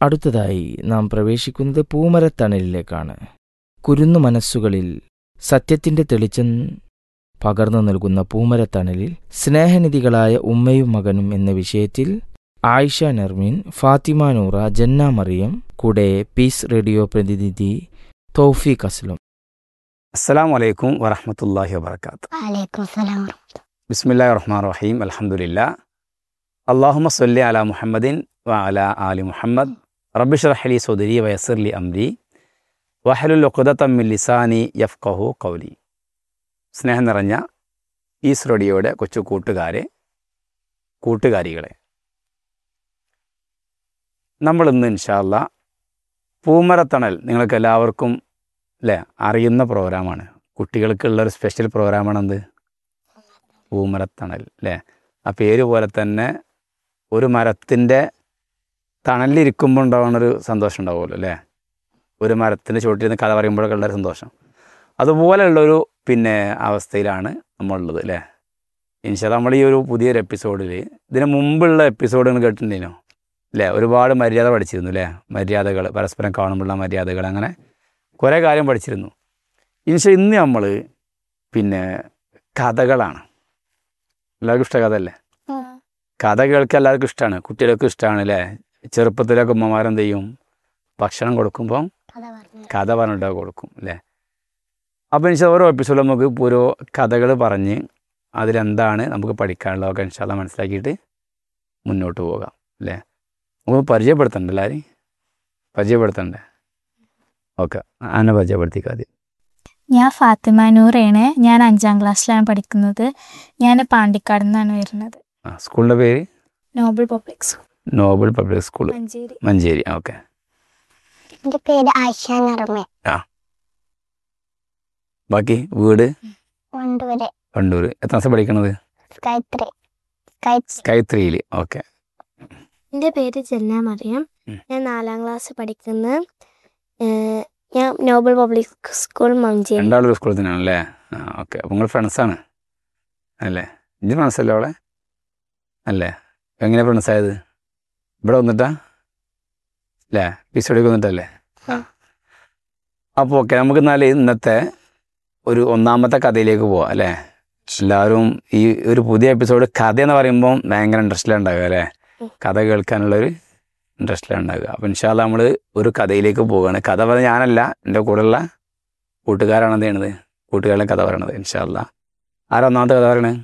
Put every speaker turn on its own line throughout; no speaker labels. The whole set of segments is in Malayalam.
അടുത്തതായി നാം പ്രവേശിക്കുന്നത് പൂമരത്തണലിലേക്കാണ് കുരുന്നു മനസ്സുകളിൽ സത്യത്തിന്റെ തെളിച്ചം പകർന്നു നൽകുന്ന പൂമരത്തണലിൽ സ്നേഹനിധികളായ ഉമ്മയും മകനും എന്ന വിഷയത്തിൽ ആയിഷ നർമീൻ ഫാത്തിമ നൂറ ജന്ന മറിയം കൂടെ പീസ് റേഡിയോ പ്രതിനിധി തൗഫീഖ് അസ്ലം
അസ്സലാം വലൈക്കും വറഹമത്തല്ലാഹി വബർക്കാത്ത്
വലൈക്കും സലാം
ബിസ്മില്ലാ റഹ്മാൻ റഹീം അലഹമുല്ല അള്ളാഹുമ സല്ലി അല മുഹമ്മദിൻ വ അല ആലി മുഹമ്മദ് റബ്ബിഷ് റഹലി സൗദരി വയസർലി അംരി വഹലുൽ ഉഖ്ദത്തമ്മിൽ ലിസാനി യഫ്കഹു കൗലി സ്നേഹം നിറഞ്ഞ ഈസ് റേഡിയോയുടെ കൊച്ചു കൂട്ടുകാരെ കൂട്ടുകാരികളെ നമ്മളിന്ന് ഇൻഷാല്ല പൂമരത്തണൽ നിങ്ങൾക്ക് എല്ലാവർക്കും അല്ലേ അറിയുന്ന പ്രോഗ്രാമാണ് കുട്ടികൾക്കുള്ളൊരു സ്പെഷ്യൽ പ്രോഗ്രാമാണെന്ത് പൂമരത്തണൽ അല്ലേ ആ പേര് പോലെ തന്നെ ഒരു മരത്തിൻ്റെ തണലിരിക്കുമ്പോൾ ഉണ്ടാവുന്നൊരു സന്തോഷം ഉണ്ടാവുമല്ലോ അല്ലേ ഒരു മരത്തിൻ്റെ ചുവട്ടിരുന്ന് കഥ പറയുമ്പോഴൊക്കെ ഉള്ളൊരു സന്തോഷം അതുപോലെയുള്ളൊരു പിന്നെ അവസ്ഥയിലാണ് നമ്മളുള്ളത് അല്ലേ ഇൻഷാ നമ്മൾ ഈ ഒരു പുതിയൊരു എപ്പിസോഡിൽ ഇതിന് മുമ്പുള്ള എപ്പിസോഡുകൾ കേട്ടിട്ടുണ്ടല്ലോ അല്ലേ ഒരുപാട് മര്യാദ പഠിച്ചിരുന്നു അല്ലേ മര്യാദകൾ പരസ്പരം കാണുമ്പോഴുള്ള മര്യാദകൾ അങ്ങനെ കുറേ കാര്യം പഠിച്ചിരുന്നു ഇൻഷ ഇന്ന് നമ്മൾ പിന്നെ കഥകളാണ് എല്ലാവർക്കും ഇഷ്ട കഥ അല്ലേ കഥ കേൾക്കാൻ എല്ലാവർക്കും ഇഷ്ടമാണ് കുട്ടികൾക്കും ഇഷ്ടമാണ് അല്ലേ ചെറുപ്പത്തിലൊക്കെ ഉമ്മമാരെന്ത് ചെയ്യും ഭക്ഷണം കൊടുക്കുമ്പം
കഥ പറഞ്ഞു
കഥ പറഞ്ഞിട്ട് കൊടുക്കും അല്ലേ അപ്പോൾ ഇൻഷാ ഓരോ എപ്പിസോഡിൽ നമുക്ക് ഓരോ കഥകൾ പറഞ്ഞ് അതിലെന്താണ് നമുക്ക് പഠിക്കാനുള്ളതൊക്കെ ഇൻഷാല്ല മനസ്സിലാക്കിയിട്ട് മുന്നോട്ട് പോകാം അല്ലേ നമുക്ക് പരിചയപ്പെടുത്തണ്ടേ എല്ലാവരും പരിചയപ്പെടുത്തണ്ടേ ഓക്കെ ആനെ പരിചയപ്പെടുത്തിക്കാം ആദ്യം
ഞാൻ ഫാത്തിമ നൂറയാണ് ഞാൻ അഞ്ചാം ക്ലാസ്സിലാണ് പഠിക്കുന്നത് ഞാൻ പാണ്ടിക്കാട് നിന്നാണ് വരുന്നത്
ആ സ്കൂളിൻ്റെ പേര്
Noble public school
Noble public school
Manjeri
Manjeri okay
എന്റെ പേര് ആയിഷ നർമ്മ
ബാക്കി വീട്
വണ്ടൂര്
കണ്ണൂർ എത്ര ക്ലാസ് പഠിക്കണത്
സ്കൈത്രി സ്കൈ
സ്കൈ ത്രീയിൽ ഓക്കെ
എൻ്റെ പേര് ജന്ന മറിയം
ഉം.
ഞാൻ നാലാം ക്ലാസ് പഠിക്കുന്ന ഏഹ്, ഞാൻ നോബൽ പബ്ലിക് സ്കൂൾ മഞ്ചേരി
രണ്ടാളൊരു സ്കൂളിൽ തന്നെയാണ് അല്ലേ ആ ഓക്കെ അപ്പോൾ നിങ്ങൾ ഫ്രണ്ട്സാണ് അല്ലേ ഇഞ്ചി ഫ്രണ്ട്സല്ലേ അവളെ അല്ലേ എങ്ങനെ ഫ്രണ്ട്സ് ആയത് ഇവിടെ വന്നിട്ടാ അല്ലേ പിസോടിക്ക് വന്നിട്ടല്ലേ
ആ.
അപ്പോൾ ഓക്കെ നമുക്ക് എന്നാൽ ഇന്നത്തെ ഒരു ഒന്നാമത്തെ കഥയിലേക്ക് പോവാം അല്ലേ എല്ലാവരും ഈ ഒരു പുതിയ എപ്പിസോഡ് കഥ എന്ന് പറയുമ്പോൾ ഭയങ്കര ഇൻട്രസ്റ്റിലുണ്ടാകുക അല്ലേ
ഉം.
കഥ കേൾക്കാനുള്ളൊരു ഇൻട്രസ്റ്റിലുണ്ടാകുക അപ്പോൾ ഇൻഷാല്ല നമ്മൾ ഒരു കഥയിലേക്ക് പോവുകയാണ് കഥ പറഞ്ഞ ഞാനല്ല എൻ്റെ കൂടെയുള്ള കൂട്ടുകാരാണ് എന്ത് ചെയ്യണത് കൂട്ടുകാരുടെ കഥ പറയണത് ഇൻഷാല്ല ആരാ ഒന്നാമത്തെ കഥ പറയണേ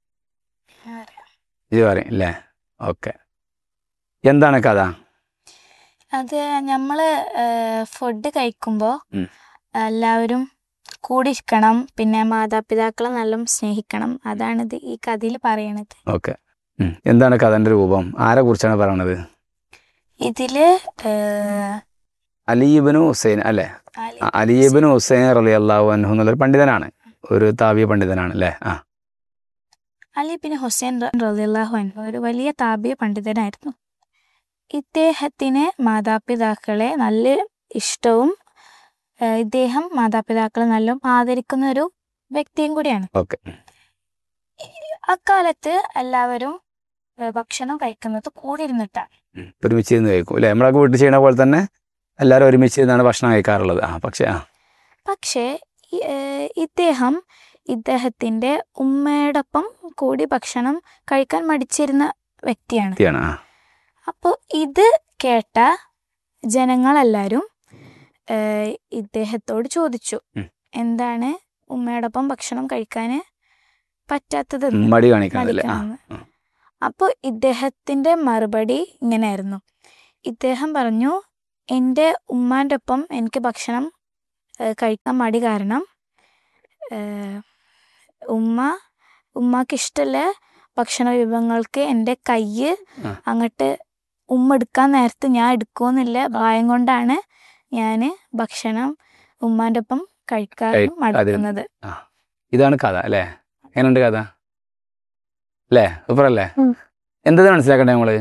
ഇത് പറയും അല്ലേ ഓക്കെ എന്താണ് കഥ
അത് നമ്മൾ ഫുഡ് കഴിക്കുമ്പോൾ
ഉം.
എല്ലാവരും കൂടിയിരിക്കണം പിന്നെ മാതാപിതാക്കളെ നല്ല സ്നേഹിക്കണം അതാണിത് ഈ കഥയിൽ പറയണത്
ഓക്കെ എന്താണ് കഥൻ്റെ രൂപം ആരെ കുറിച്ചാണ് പറയണത്
ഇതില് ഏഹ്,
അലീബിനു ഹുസൈൻ അല്ലേ
അലി
ആ, അലീബിനു ഹുസൈൻ റലി അള്ളാഹു അൻഹു എന്നുള്ളൊരു പണ്ഡിതനാണ് ഒരു താവ്യ പണ്ഡിതനാണ് അല്ലേ ആ
അലി ബിൻ ഹുസൈൻ റളിയല്ലാഹു അൻഹു ഒരു വലിയ താബിയ പണ്ഡിതനായിരുന്നു ഇദ്ദേഹത്തിന് മാതാപിതാക്കളെ നല്ല ഇഷ്ടവും ഏഹ് ഇദ്ദേഹം മാതാപിതാക്കളെ നല്ല ആദരിക്കുന്ന ഒരു വ്യക്തിയും കൂടിയാണ്
ഓക്കെ
അക്കാലത്ത് എല്ലാവരും ഏഹ് ഭക്ഷണം കഴിക്കുന്നത് കൂടിയിരുന്നിട്ടാണ്
ഒരുമിച്ച് ഇരുന്ന് കഴിക്കും അല്ലേ നമ്മളൊക്കെ വീട്ടിൽ ചെയ്യണ പോലെ തന്നെ എല്ലാവരും ഒരുമിച്ച് ഇരുന്നാണ് ഭക്ഷണം കഴിക്കാറുള്ളത് ആ പക്ഷേ ആ
പക്ഷേ ഈ- ഏഹ് ഇദ്ദേഹം ഇദ്ദേഹത്തിന്റെ ഉമ്മയോടൊപ്പം കൂടി ഭക്ഷണം കഴിക്കാൻ മടിച്ചിരുന്ന വ്യക്തിയാണ്
വ്യക്തിയാണ് ആ
അപ്പോൾ ഇത് കേട്ട ജനങ്ങളെല്ലാവരും ഏഹ് ഇദ്ദേഹത്തോട് ചോദിച്ചു
ഉം.
എന്താണ് ഉമ്മയോടൊപ്പം ഭക്ഷണം കഴിക്കാൻ പറ്റാത്തത്
മടി കാണിക്കണതല്ലേ ആ ആ.
അപ്പോൾ ഇദ്ദേഹത്തിന്റെ മറുപടി ഇങ്ങനെയായിരുന്നു ഇദ്ദേഹം പറഞ്ഞു എൻ്റെ ഉമ്മാൻ്റെ ഒപ്പം എനിക്ക് ഭക്ഷണം ഏഹ് കഴിക്കാൻ മടി കാരണം ഏഹ് ഉമ്മ ഉമ്മാക്ക് ഇഷ്ടമുള്ള ഭക്ഷണ വിഭവങ്ങൾക്ക് എൻ്റെ കയ്യ്
ആ.
അങ്ങോട്ട് ഉമ്മ എടുക്കാൻ നേരത്ത് ഞാൻ എടുക്കുമെന്നില്ല ഭയം കൊണ്ടാണ് ഞാൻ ഭക്ഷണം ഉമ്മാൻ്റെ ഒപ്പം കഴിക്കാൻ
കഴിക്കാതിരുന്നത്.
മടുക്കുന്നത്
ഇതാണ് കഥ അല്ലേ എങ്ങനെയുണ്ട് കഥ അല്ലേ സൂപ്പർ അല്ലേ
ഉം.
എന്താണ് മനസ്സിലാക്കണ്ടേ നമ്മള്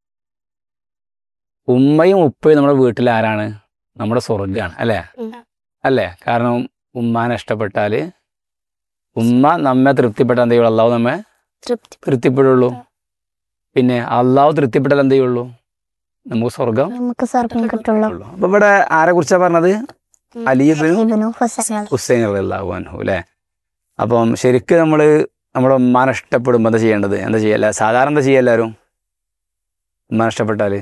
ഉമ്മയും ഉപ്പയും നമ്മുടെ വീട്ടിൽ ആരാണ് നമ്മുടെ സ്വർഗ്ഗാണ് അല്ലേ
ഉം.
അല്ലേ കാരണം ഉമ്മാനെ ഇഷ്ടപ്പെട്ടാൽ ഉമ്മ നമ്മെ തൃപ്തിപ്പെട്ടാൽ എന്ത് ചെയ്യുള്ളൂ അള്ളാഹു നമ്മെ
തൃപ്തി
തൃപ്തിപ്പെടുള്ളൂ പിന്നെ അള്ളാഹു തൃപ്തിപ്പെട്ടാൽ എന്ത് ചെയ്യുള്ളൂ നമുക്ക് സ്വർഗം
നമുക്ക് സ്വർഗം കിട്ടുള്ളൂ
ഉള്ളൂ അപ്പൊ ഇവിടെ ആരെ കുറിച്ചാ പറഞ്ഞത് അലിയബിനും
ഇബ്നു ഹുസൈൻ
ഹുസൈൻ അള്ളാഹു അൻഹു അല്ലേ അപ്പം ശരിക്കും നമ്മൾ നമ്മുടെ ഉമ്മാനെ ഇഷ്ടപ്പെടുമ്പോൾ എന്താ ചെയ്യേണ്ടത് എന്താ ചെയ്യല്ല സാധാരണ എന്താ ചെയ്യുക എല്ലാവരും ഉമ്മാനെ ഇഷ്ടപ്പെട്ടാൽ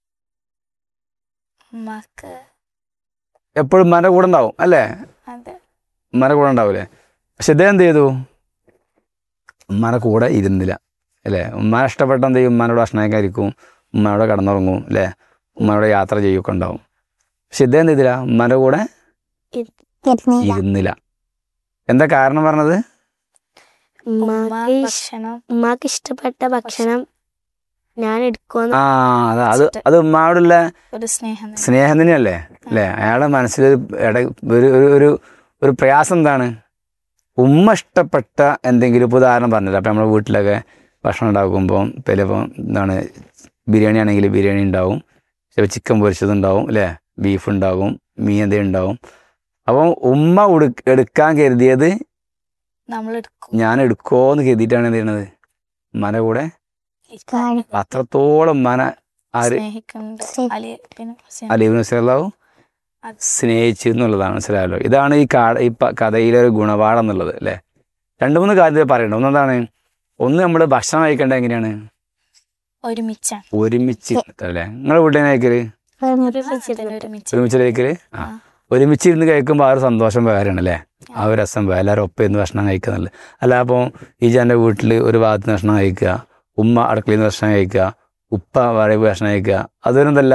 ഉമ്മാക്ക്
എപ്പോഴും ഉമ്മാൻ്റെ കൂടെ ഉണ്ടാവും അല്ലേ
അതെ
ഉമ്മാൻ്റെ കൂടെ ഉണ്ടാവൂലേ പക്ഷെ ഇദ്ദേഹം എന്ത് ചെയ്തു ഉമ്മാൻ്റെ കൂടെ ഇരുന്നില്ല അല്ലേ ഉമ്മാനെ ഇഷ്ടപ്പെട്ട എന്ത് ചെയ്യും ഉമ്മാനോട് ഭക്ഷണം കഴിക്കും ഉമ്മാനോട് കിടന്നുറങ്ങും അല്ലേ ഉമ്മാനോട് യാത്ര ചെയ്യൊക്കെ ഉണ്ടാവും പക്ഷെ ഇദ്ദേഹം എന്ത് ചെയ്തില്ല ഉമ്മാൻ്റെ കൂടെ
ഇരുന്നില്ല
ഇരുന്നില്ല എന്താ കാരണം പറഞ്ഞത്
ഉമ്മ
ഉമ്മാക്ക് ഇഷ്-
ഭക്ഷണം
ഉമ്മാക്ക് ഇഷ്ടപ്പെട്ട ഭക്ഷണം ഞാൻ എടുക്കുമെന്ന്
ആ അതാ അത് അത് ഉമ്മാനോടുള്ള
ഒരു സ്നേഹം തന്നെ.
സ്നേഹം തന്നെയല്ലേ അല്ലേ അയാളുടെ മനസ്സിൽ ഇട ഒരു ഒരു ഒരു ഒരു പ്രയാസം എന്താണ് ഉമ്മ ഇഷ്ടപ്പെട്ട എന്തെങ്കിലും ഇപ്പോൾ ഉദാഹരണം പറഞ്ഞില്ല അപ്പം നമ്മുടെ വീട്ടിലൊക്കെ ഭക്ഷണം ഉണ്ടാക്കുമ്പോൾ ചിലപ്പോൾ എന്താണ് ബിരിയാണി ആണെങ്കിൽ ബിരിയാണി ഉണ്ടാവും ചിലപ്പോൾ ചിക്കൻ പൊരിച്ചത് ഉണ്ടാവും അല്ലേ ബീഫ് ഉണ്ടാവും മീൻ എന്തെങ്കിലും ഉണ്ടാവും അപ്പം ഉമ്മ ഉടുക്ക എടുക്കാൻ കരുതിയത്
നമ്മൾ എടുക്കും
ഞാൻ എടുക്കുമോന്ന് കരുതിയിട്ടാണ് എന്ത് ചെയ്യണത് ഉമ്മാൻ്റെ കൂടെ
കാര്യം.
അത്രത്തോളം ഉമ്മാനെ ആര്
സ്നേഹിക്കുന്നുണ്ട്
ശരി.
അലി പിന്നെ ഹുസൈൻ.
അലീബ് നസീറാവു
അത്
സ്നേഹിച്ചു എന്നുള്ളതാണ് മനസ്സിലായല്ലോ ഇതാണ് ഈ കാ ഈ പ- കഥയിലെ ഒരു ഗുണപാഠം എന്നുള്ളത് അല്ലേ രണ്ട് മൂന്ന് കാര്യം പറയണ്ട ഒന്നെന്താണ് ഒന്ന് നമ്മൾ ഭക്ഷണം കഴിക്കേണ്ടത് എങ്ങനെയാണ്
ഒരുമിച്ചാണ്
ഒരുമിച്ച് അല്ലേ നിങ്ങളുടെ വീട്ടിൽ കഴിക്കല്
ഒരുമിച്ചിരുന്ന് ഒരുമിച്ച്
ഒരുമിച്ച് കഴിക്കല് ആ
ആ.
ഒരുമിച്ച് ഇരുന്ന് കഴിക്കുമ്പോൾ ആ ഒരു സന്തോഷം വേറെയാണ് അല്ലേ ആ ഒരു രസം വേറെ എല്ലാവരും ഒപ്പം ഇരുന്ന് ഭക്ഷണം കഴിക്കുന്നുള്ളത് അല്ല അപ്പോൾ ഈ ജൻ്റെ വീട്ടിൽ ഒരു ഭാഗത്ത് നിന്ന് ഭക്ഷണം കഴിക്കുക ഉമ്മ അടുക്കളയിൽ നിന്ന് ഭക്ഷണം കഴിക്കുക ഉപ്പ വഴി ഭക്ഷണം കഴിക്കുക അതൊരു എന്തല്ല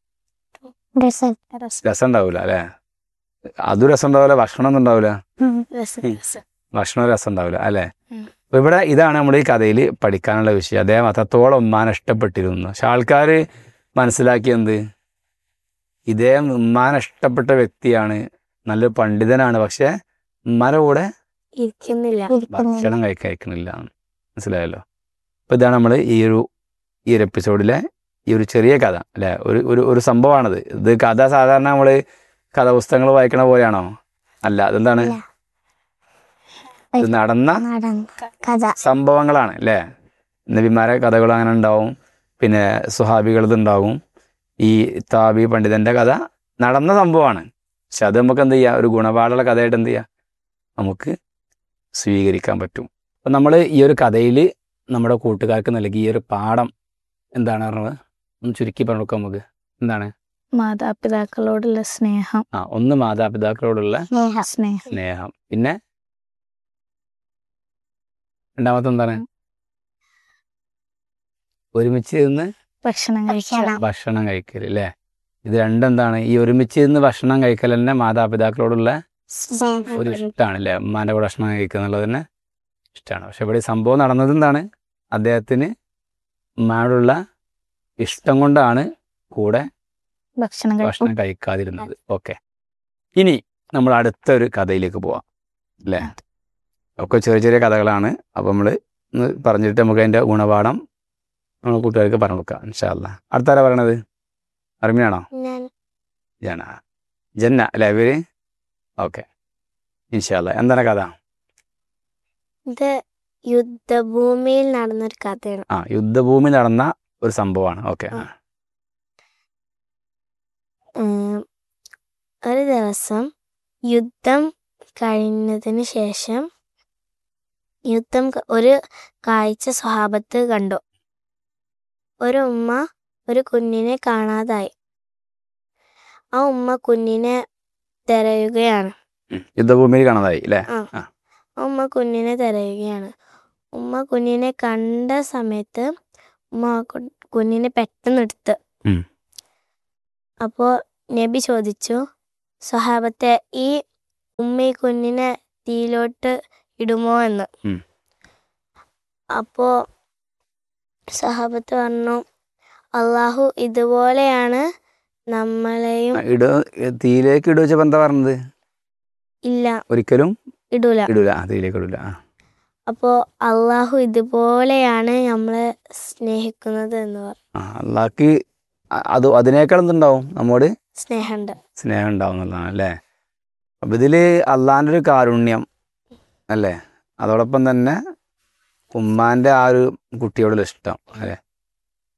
രസം.
രസം
രസം ഉണ്ടാവില്ല അല്ലേ അതും രസം ഉണ്ടാവില്ല ഭക്ഷണം ഒന്നും ഉണ്ടാവില്ല
ഉം.
രസം രസം
ഭക്ഷണം രസം ഉണ്ടാവില്ല അല്ലേ
ഉം.
അപ്പൊ ഇവിടെ ഇതാണ് നമ്മൾ ഈ കഥയിൽ പഠിക്കാനുള്ള വിഷയം അദ്ദേഹം അത്രത്തോളം ഉമ്മാനെ ഇഷ്ടപ്പെട്ടിരുന്നു പക്ഷെ ആൾക്കാർ മനസ്സിലാക്കിയെന്ത് ഇദ്ദേഹം ഉമ്മാനെ ഇഷ്ടപ്പെട്ട വ്യക്തിയാണ് നല്ലൊരു പണ്ഡിതനാണ് പക്ഷെ ഉമ്മാനെ കൂടെ
ഇരിക്കുന്നില്ല
ഇരിക്കുന്നില്ല.
ഭക്ഷണം കഴിക്കാൻ കഴിക്കണില്ല മനസ്സിലായല്ലോ അപ്പൊ ഇതാണ് നമ്മൾ ഈ ഒരു ഈ ഒരു എപ്പിസോഡിലെ ഈ ഒരു ചെറിയ കഥ അല്ലെ ഒരു ഒരു ഒരു സംഭവമാണിത് ഇത് കഥ സാധാരണ നമ്മൾ കഥാപുസ്തകങ്ങൾ വായിക്കണ പോലെയാണോ അല്ല അതെന്താണ്
അല്ല.
ഇത് നടന്ന
നടന്ന കഥ
സംഭവങ്ങളാണ് അല്ലേ നബിമാരെ കഥകൾ അങ്ങനെ ഉണ്ടാവും പിന്നെ സുഹാബികളത് ഉണ്ടാവും ഈ താബി പണ്ഡിതന്റെ കഥ നടന്ന സംഭവമാണ് പക്ഷെ അത് നമുക്ക് എന്ത് ചെയ്യാം ഒരു ഗുണപാഠമുള്ള കഥയായിട്ട് എന്ത് ചെയ്യാം നമുക്ക് സ്വീകരിക്കാൻ പറ്റും അപ്പം നമ്മൾ ഈ ഒരു കഥയിൽ നമ്മുടെ കൂട്ടുകാർക്ക് നൽകിയ ഒരു പാഠം എന്താണ് പറഞ്ഞത് ഒന്ന് ചുരുക്കി പറഞ്ഞു കൊടുക്കാം നമുക്ക് എന്താണ്
മാതാപിതാക്കളോടുള്ള സ്നേഹം
ആ ഒന്ന് മാതാപിതാക്കളോടുള്ള
സ്നേഹം
സ്നേഹം
സ്നേഹം പിന്നെ രണ്ടാമത്തെ എന്താണ് ഒരുമിച്ച് ഇരുന്ന്
ഭക്ഷണം കഴിക്കണം
ഭക്ഷണം
ഭക്ഷണം കഴിക്കൽ അല്ലേ ഇത് രണ്ടെന്താണ് ഈ ഒരുമിച്ച് ഇരുന്ന് ഭക്ഷണം കഴിക്കൽ തന്നെ മാതാപിതാക്കളോടുള്ള
സ്നേഹം
ഒരു ഇഷ്ടമാണ് അല്ലേ ഉമ്മാൻ്റെ കൂടെ ഭക്ഷണം കഴിക്കുക എന്നുള്ളത് തന്നെ ഇഷ്ടമാണ് പക്ഷെ ഇവിടെ ഈ സംഭവം നടന്നത് എന്താണ് അദ്ദേഹത്തിന് ഉമ്മാനോടുള്ള ഇഷ്ടം കൊണ്ടാണ് കൂടെ
ഭക്ഷണം കഴിക്കും
ഭക്ഷണം കഴിക്കാതിരുന്നത് ഓക്കെ ഇനി നമ്മൾ അടുത്ത ഒരു കഥയിലേക്ക് പോവാം അല്ലേ ഒക്കെ ചെറിയ ചെറിയ കഥകളാണ് അപ്പം നമ്മൾ ഒന്ന് പറഞ്ഞിട്ട് നമുക്ക് അതിൻ്റെ ഗുണപാഠം നമ്മൾ കൂട്ടുകാർക്ക് പറഞ്ഞു കൊടുക്കാം ഇൻഷാല്ല അടുത്ത ആരാ പറയണത് അർമിനാണോ
ഞാൻ
ജന ജന്ന അല്ലേ ഇവര് ഓക്കെ ഇൻഷാല്ല എന്താണ് കഥ
ഇത് യുദ്ധഭൂമിയിൽ നടന്നൊരു കഥയാണ്
ആ യുദ്ധഭൂമി നടന്ന ഒരു സംഭവമാണ് ഓക്കെ
ആ. ഉം, ഒരു ദിവസം യുദ്ധം കഴിഞ്ഞതിന് ശേഷം യുദ്ധം ക- ഒരു കാഴ്ച സ്വഭാവത്ത് കണ്ടു ഒരു ഉമ്മ ഒരു കുഞ്ഞിനെ കാണാതായി ആ ഉമ്മ കുഞ്ഞിനെ തിരയുകയാണ്
യുദ്ധഭൂമിയിൽ കാണാതായി അല്ലേ
ആ
ആ.
ആ ഉമ്മ കുഞ്ഞിനെ തിരയുകയാണ് ഉമ്മ കുഞ്ഞിനെ കണ്ട സമയത്ത് ഉമ്മ ആ കു- കുഞ്ഞിനെ പെട്ടെന്ന് എടുത്ത്
ഉം.
അപ്പോൾ നബി ചോദിച്ചു സ്വഹാബത്തെ ഈ ഉമ്മ ഈ കുഞ്ഞിനെ തീയിലോട്ട് ഇടുമോ എന്ന്
ഉം.
അപ്പോൾ സഹാബത്ത് പറഞ്ഞു അള്ളാഹു ഇതുപോലെയാണ് നമ്മളെയും
ആ, ഇട തീയിലേക്ക് ഇട വെച്ചപ്പോൾ എന്താ പറഞ്ഞത്
ഇല്ല
ഒരിക്കലും
ഇടൂല
ഇടൂല ആ തീയിലേക്ക് ഇടൂല ആ
അപ്പോൾ അള്ളാഹു ഇതുപോലെയാണ് നമ്മളെ സ്നേഹിക്കുന്നത് എന്ന് പറഞ്ഞു
ആ അള്ളാഹ്ക്ക് അ- അത് അതിനേക്കാൾ എന്തുണ്ടാവും നമ്മോട്
സ്നേഹമുണ്ട്
സ്നേഹം ഉണ്ടാവും എന്നുള്ളതാണ് അല്ലേ അപ്പം ഇതിൽ അള്ളാഹിൻ്റെ ഒരു കാരുണ്യം അല്ലേ അതോടൊപ്പം തന്നെ ഉമ്മാൻ്റെ ആ ഒരു കുട്ടിയോടുള്ള ഇഷ്ടം അല്ലേ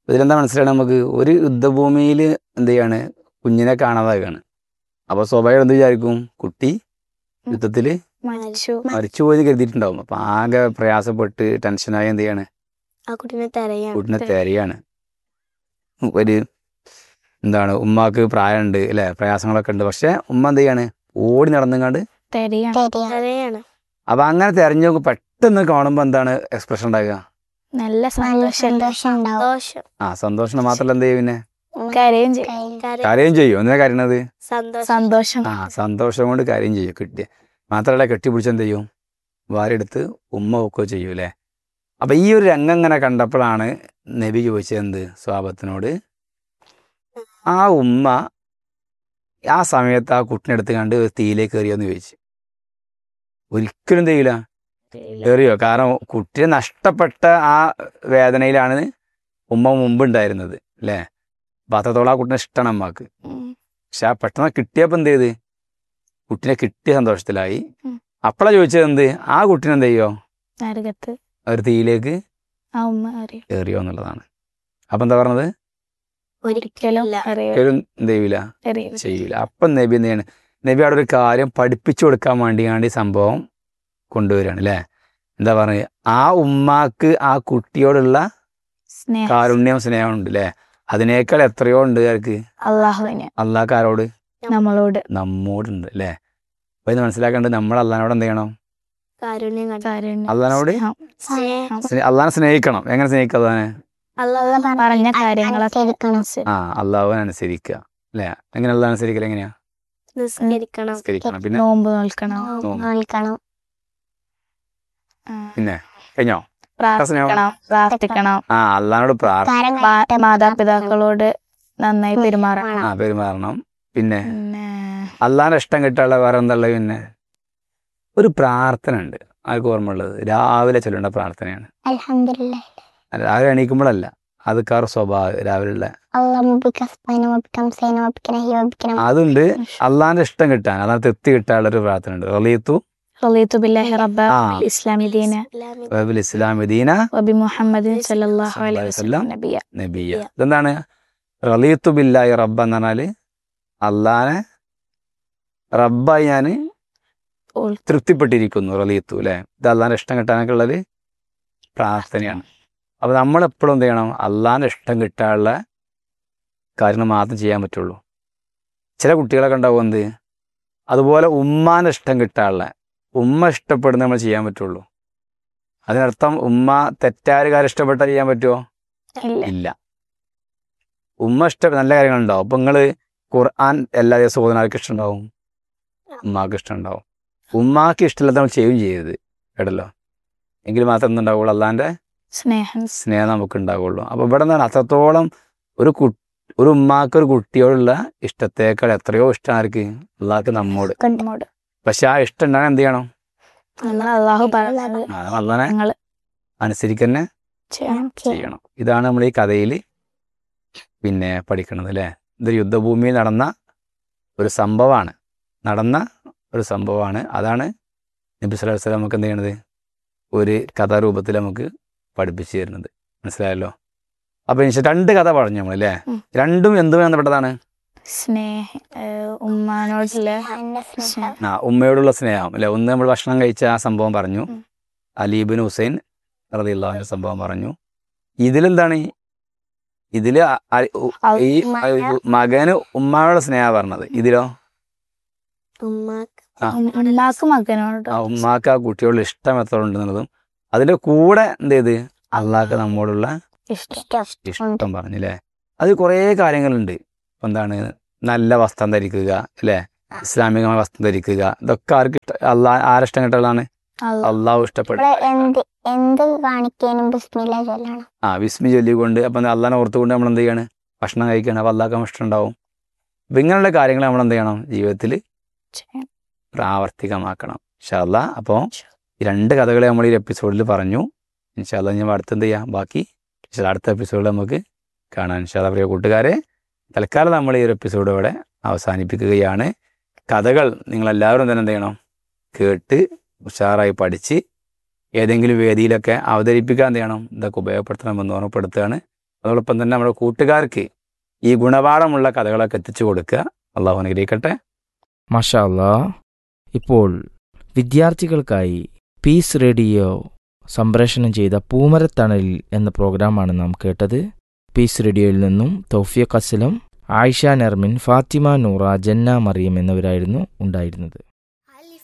ഇതിലെന്താ മനസ്സിലാണ് നമുക്ക് ഒരു യുദ്ധഭൂമിയിൽ എന്ത് ചെയ്യാണ് കുഞ്ഞിനെ കാണാതാകാണ് അപ്പോൾ സ്വാഭാവികം എന്ത് വിചാരിക്കും കുട്ടി യുദ്ധത്തിൽ
മരിച്ചു
മരിച്ചുപോയി കരുതിയിട്ടുണ്ടാവും അപ്പം ആകെ പ്രയാസപ്പെട്ട് ടെൻഷനായി എന്ത് ചെയ്യാണ്
ആ കുട്ടീനെ തിരയാണ്
കുട്ടിനെ തിരയാണ് ഒരു എന്താണ് ഉമ്മാക്ക് പ്രായമുണ്ട് അല്ലേ പ്രയാസങ്ങളൊക്കെ ഉണ്ട് പക്ഷെ ഉമ്മ എന്ത് ചെയ്യാണ് ഓടി നടന്നുങ്ങാണ്ട്
തെരയാണ്
തെരിയ
തിരയാണ്
അപ്പം അങ്ങനെ തെരഞ്ഞു നോക്കും പെട്ടെന്ന് കാണുമ്പോൾ എന്താണ് എക്സ്പ്രഷൻ ഉണ്ടാകുക
നല്ല
നല്ല
സന്തോഷം
സന്തോഷം ഉണ്ടാവും
ദോഷം
ആ സന്തോഷം മാത്രമല്ല എന്ത് ചെയ്യും പിന്നെ
കരയും ചെയ്യും
കൈ-
കരയും ചെയ്യും എന്തിനാ കരയണത്
സന്തോഷം
സന്തോഷം
ആ സന്തോഷം കൊണ്ട് കാര്യം ചെയ്യും കിട്ടിയ മാത്രമല്ല കെട്ടിപ്പിടിച്ച് എന്ത് ചെയ്യും വാരെടുത്ത് ഉമ്മ വെക്കുകയോ ചെയ്യും അല്ലേ അപ്പം ഈ ഒരു രംഗം ഇങ്ങനെ കണ്ടപ്പോഴാണ് നബി ചോദിച്ചത് എന്ത് സ്വാപത്തിനോട് ആ ഉമ്മ ആ സമയത്ത് ആ കുട്ടിനെ എടുത്ത് കണ്ട് തീയിലേക്ക് എറിയോന്ന് ചോദിച്ചു ഒരിക്കലും ചെയ്യില്ല എറിയോ കാരണം കുട്ടിയെ നഷ്ടപ്പെട്ട ആ വേദനയിലാണ് ഉമ്മ മുമ്പ് ഉണ്ടായിരുന്നത് അല്ലേ അപ്പം അത്രത്തോളം ആ കുട്ടിനെ ഇഷ്ടമാണ് അമ്മക്ക്
ഉം.
പക്ഷെ ആ പെട്ടെന്ന് കിട്ടിയപ്പോൾ എന്ത് ചെയ്ത് കുട്ടിനെ കിട്ടിയ സന്തോഷത്തിലായി
ഉം.
അപ്പോഴാണ് ചോദിച്ചത് എന്ത് ആ കുട്ടിനെ എന്ത് ചെയ്യോ
നരകത്ത്
ഒരു തീയിലേക്ക്
ആ ഉമ്മ അറിയും
എറിയോ എന്നുള്ളതാണ് അപ്പം എന്താ പറഞ്ഞത്
ഒരിക്കലും
ഇല്ല.
അറിയ
ഒരിക്കലും എന്ത് ചെയ്യൂല
അറിയില്ല
ചെയ്യൂല അപ്പം നബി എന്ത് ചെയ്യാണ് നബി അവിടെ ഒരു കാര്യം പഠിപ്പിച്ചു കൊടുക്കാൻ വേണ്ടിയാണ് ഈ സംഭവം കൊണ്ടുവരികയാണ് അല്ലേ എന്താ പറയുക ആ ഉമ്മാക്ക് ആ കുട്ടിയോടുള്ള
സ്നേഹം
കാരുണ്യം സ്നേഹം ഉണ്ട് അല്ലേ അതിനേക്കാൾ എത്രയോ ഉണ്ട് ആർക്ക്
അള്ളാഹുവിന്
അള്ളാഹ്ക്കാരോട്
നമ്മളോട്
നമ്മോടുണ്ട് അല്ലേ അപ്പൊ ഇത് മനസ്സിലാക്കേണ്ടത് നമ്മൾ അള്ളഹാനോട് എന്ത് ചെയ്യണം
കാരുണ്യം കണ്ടു
കാരുണ്യം,
അള്ളഹാനോട്
സ്നേഹം,
സ്നേഹം
സ്നേ- അള്ളഹാനെ സ്നേഹിക്കണം എങ്ങനെ സ്നേഹിക്കുക അള്ളഹാനെ
അല്ലാതെ
പറഞ്ഞ കാര്യങ്ങളൊക്കെ
അനുസരിക്കണം.
ആ അള്ളാഹുവിനെ അനുസരിക്കുക അല്ലേ എങ്ങനെ അള്ളാഹ് അനുസരിക്കൽ എങ്ങനെയാ
നിസ്കരിക്കണം
അനുസരിക്കണം പിന്നെ
നോമ്പ് നോൽക്കണം
നോമ്പ്.
നോൽക്കണം
ആ,
പിന്നെ കഴിഞ്ഞോ
പ്രാർത്ഥിക്കണം പ്രാർത്ഥിക്കണം
ആ അള്ളഹാനോട് പ്രാർത്ഥന
കാരം
മാ-
കഴിഞ്ഞിട്ട്
മാതാപിതാക്കളോട് നന്നായി പെരുമാറണം
ആ പെരുമാറണം പിന്നെ
പിന്നെ
അള്ളാഹിന്റെ ഇഷ്ടം കിട്ടാനുള്ള വേറെ എന്താ ഉള്ളത് പിന്നെ ഒരു പ്രാർത്ഥന ഉണ്ട് ആർക്ക് ഓർമ്മ ഉള്ളത് രാവിലെ ചൊല്ലേണ്ട പ്രാർത്ഥനയാണ്
അൽഹംദുലില്ലാഹ്
അല്ല, രാവിലെ എണീക്കുമ്പോഴല്ല അത് കാർ സ്വഭാവം രാവിലെ
اللهم بك أسبحنا وبك أمسينا وبك نحيا وبك نموت
അതുണ്ട് അള്ളാഹിന്റെ ഇഷ്ടം കിട്ടാൻ അതാണ് തൃപ്തി കിട്ടാനുള്ള ഒരു പ്രാർത്ഥന ഉണ്ട് റലീത്തു
റളീതു ബില്ലാഹി റബ്ബ
ആ.
ഇസ്ലാമി ദീന
ഇസ്ലാമിക
വബിൽ ഇസ്ലാം ദീന
വബി മുഹമ്മദ് സല്ലല്ലാഹു അലൈഹി
സല്ലല്ലാഹു
വസല്ലം നബിയ
നബിയ ഇതെന്താണ് റലീത്തു ബില്ലാഹി റബ്ബ് എന്ന് പറഞ്ഞാല് അള്ളാനെ റബ്ബായി ഞാൻ
ഉൾ-
തൃപ്തിപ്പെട്ടിരിക്കുന്നു റലീത്തു അല്ലേ ഇത് അള്ളാന്റെ ഇഷ്ടം കിട്ടാനൊക്കെ ഉള്ളത് പ്രാർത്ഥനയാണ് അപ്പൊ നമ്മളെപ്പോഴും എന്ത് ചെയ്യണം അള്ളാന്റെ ഇഷ്ടം കിട്ടാനുള്ള കാര്യങ്ങൾ മാത്രം ചെയ്യാൻ പറ്റുള്ളൂ ചില കുട്ടികളൊക്കെ ഉണ്ടാവും എന്ത് അതുപോലെ ഉമ്മാന്റെ ഇഷ്ടം കിട്ടാനുള്ള ഉമ്മ ഇഷ്ടപ്പെടുന്ന നമ്മൾ ചെയ്യാൻ പറ്റുള്ളൂ അതിനർത്ഥം ഉമ്മ തെറ്റായ കാര്യം ഇഷ്ടപ്പെട്ടാൽ ചെയ്യാൻ പറ്റുമോ
ഇല്ല
ഇല്ല ഉമ്മ ഇഷ്ട നല്ല കാര്യങ്ങളുണ്ടാവും അപ്പൊ നിങ്ങള് ഖുർആൻ എല്ലാ ദിവസവും ഓതുന്ന ആർക്ക് ഇഷ്ടമുണ്ടാവും ഉമ്മാക്ക് ഇഷ്ടമുണ്ടാവും ഉമ്മാക്ക് ഇഷ്ടമില്ലാത്ത നമ്മൾ ചെയ്യുകയും ചെയ്യരുത് കേട്ടല്ലോ എങ്കിൽ മാത്രം എന്തുണ്ടാവുള്ളൂ അള്ളാന്റെ
സ്നേഹം
സ്നേഹം നമുക്ക് ഉണ്ടാവുള്ളൂ അപ്പൊ ഇവിടെ എന്താണ് അത്രത്തോളം ഒരു കു ഒരു ഉമ്മാക്ക് ഒരു കുട്ടിയോടുള്ള ഇഷ്ടത്തേക്കാൾ എത്രയോ ഇഷ്ടം ആർക്ക് അള്ളാഹ്ക്ക് നമ്മോട്
നമ്മോട്
പക്ഷെ ആ ഇഷ്ടം ഉണ്ടാകാൻ എന്ത് ചെയ്യണം
നമ്മൾ അള്ളാഹു പറഞ്ഞത്
ആ, അള്ളാനെ
ഞങ്ങൾ
അനുസരിക്കന്നെ
ചെയ്യണം
ചെയ്യണം ഇതാണ് നമ്മൾ ഈ കഥയിൽ പിന്നെ പഠിക്കുന്നത് അല്ലേ ഇതൊരു യുദ്ധഭൂമിയിൽ നടന്ന ഒരു സംഭവമാണ് നടന്ന ഒരു സംഭവമാണ് അതാണ് നബി സ്വല്ലല്ലാഹു അലൈഹി വസല്ലം നമുക്ക് എന്ത് ചെയ്യണത് ഒരു കഥാരൂപത്തിൽ നമുക്ക് പഠിപ്പിച്ചു തരുന്നത് മനസ്സിലായല്ലോ അപ്പൊ ഇനി രണ്ട് കഥ പറഞ്ഞു നമ്മൾ അല്ലേ
ഉം.
രണ്ടും എന്തുമായി ബന്ധപ്പെട്ടതാണ്
സ്നേഹ ഏഹ് ഉമ്മാനോടുള്ള
എൻ്റെ സ്നേഹം
ആ ഉമ്മയോടുള്ള സ്നേഹം അല്ലെ ഒന്ന് നമ്മൾ ഭക്ഷണം കഴിച്ച ആ സംഭവം പറഞ്ഞു
ഉം.
അലീബിൻ ഹുസൈൻ റളിയല്ലാഹുവിന്റെ സംഭവം പറഞ്ഞു ഇതിലെന്താണ് ഇതില് അ- അ- ഉ- ഈ
ഉമ്മാനെ-
മകന് ഉമ്മയോടുള്ള സ്നേഹം പറഞ്ഞത് ഇതിലോ
ഉമ്മാക്ക്
ആ.
ഉമ്മാക്ക് മകനോട്
ആ ഉമ്മാക്ക് ആ കുട്ടിയോടുള്ള ഇഷ്ടം എത്ര ഉണ്ടെന്നുള്ളതും അതിന്റെ കൂടെ എന്ത് ചെയ്ത് അള്ളാഹ്ക്ക് നമ്മോടുള്ള
ഇഷ്ടം
ഇഷ്ടം
ഇഷ്ടം പറഞ്ഞില്ലേ അത് കുറേ കാര്യങ്ങളുണ്ട് ഇപ്പൊ എന്താണ് നല്ല വസ്ത്രം ധരിക്കുക അല്ലേ ഇസ്ലാമികമായ വസ്ത്രം ധരിക്കുക ഇതൊക്കെ ആർക്ക് ഇഷ്ട അള്ളാഹ് ആരിഷ്ടം കിട്ടുള്ളതാണ്
അള്ളാഹ്
അള്ളാഹു ഇഷ്ടപ്പെടും
ഇവിടെ എന്ത് എന്ത് കാണിക്കാനും ബിസ്മില്ല ചൊല്ലണം
ആ വിസ്മി ചൊല്ലിക്കൊണ്ട് അപ്പം അള്ളാനെ ഓർത്തുകൊണ്ട് നമ്മൾ എന്ത് ചെയ്യാണ് ഭക്ഷണം കഴിക്കണം അപ്പം അള്ളാഹ് ഇഷ്ടം ഉണ്ടാവും അപ്പം ഇങ്ങനെയുള്ള കാര്യങ്ങൾ നമ്മൾ എന്ത് ചെയ്യണം ജീവിതത്തിൽ
ചെയ്യണം.
പ്രാവർത്തികമാക്കണം ഇൻഷാല്ല അപ്പോൾ ഈ രണ്ട് കഥകളെ നമ്മൾ ഈ എപ്പിസോഡിൽ പറഞ്ഞു ഇൻഷാല്ല ഞാൻ അടുത്ത് എന്ത് ചെയ്യാം ബാക്കി ഇൻഷാ അടുത്ത എപ്പിസോഡിൽ നമുക്ക് കാണാം ഇൻഷാല്ല പ്രിയ കൂട്ടുകാരെ തൽക്കാലം നമ്മൾ ഈ ഒരു എപ്പിസോഡ് ഇവിടെ അവസാനിപ്പിക്കുകയാണ് കഥകൾ നിങ്ങളെല്ലാവരും തന്നെ എന്ത് ചെയ്യണം കേട്ട് ഉഷാറായി പഠിച്ച് ഏതെങ്കിലും വേദിയിലൊക്കെ അവതരിപ്പിക്കാൻ എന്ത് ചെയ്യണം ഇതൊക്കെ ഉപയോഗപ്പെടുത്തണമെന്ന് ഓർമ്മപ്പെടുത്തുകയാണ് അതോടൊപ്പം തന്നെ നമ്മുടെ കൂട്ടുകാർക്ക് ഈ ഗുണപാഠമുള്ള കഥകളൊക്കെ എത്തിച്ചു കൊടുക്കുക അള്ളാഹു അനുഗ്രഹിക്കട്ടെ
മഷാ അല്ലാ ഇപ്പോൾ വിദ്യാർത്ഥികൾക്കായി പീസ് റേഡിയോ സംപ്രേഷണം ചെയ്ത പൂമരത്തണലിൽ എന്ന പ്രോഗ്രാമാണ് നാം കേട്ടത് പീസ് റേഡിയോയിൽ നിന്നും തൗഫിയഖ് അസ്ലം ആയിഷ നർമിൻ ഫാത്തിമ നൂറ ജന്ന മറിയം എന്നിവരായിരുന്നു ഉണ്ടായിരുന്നത്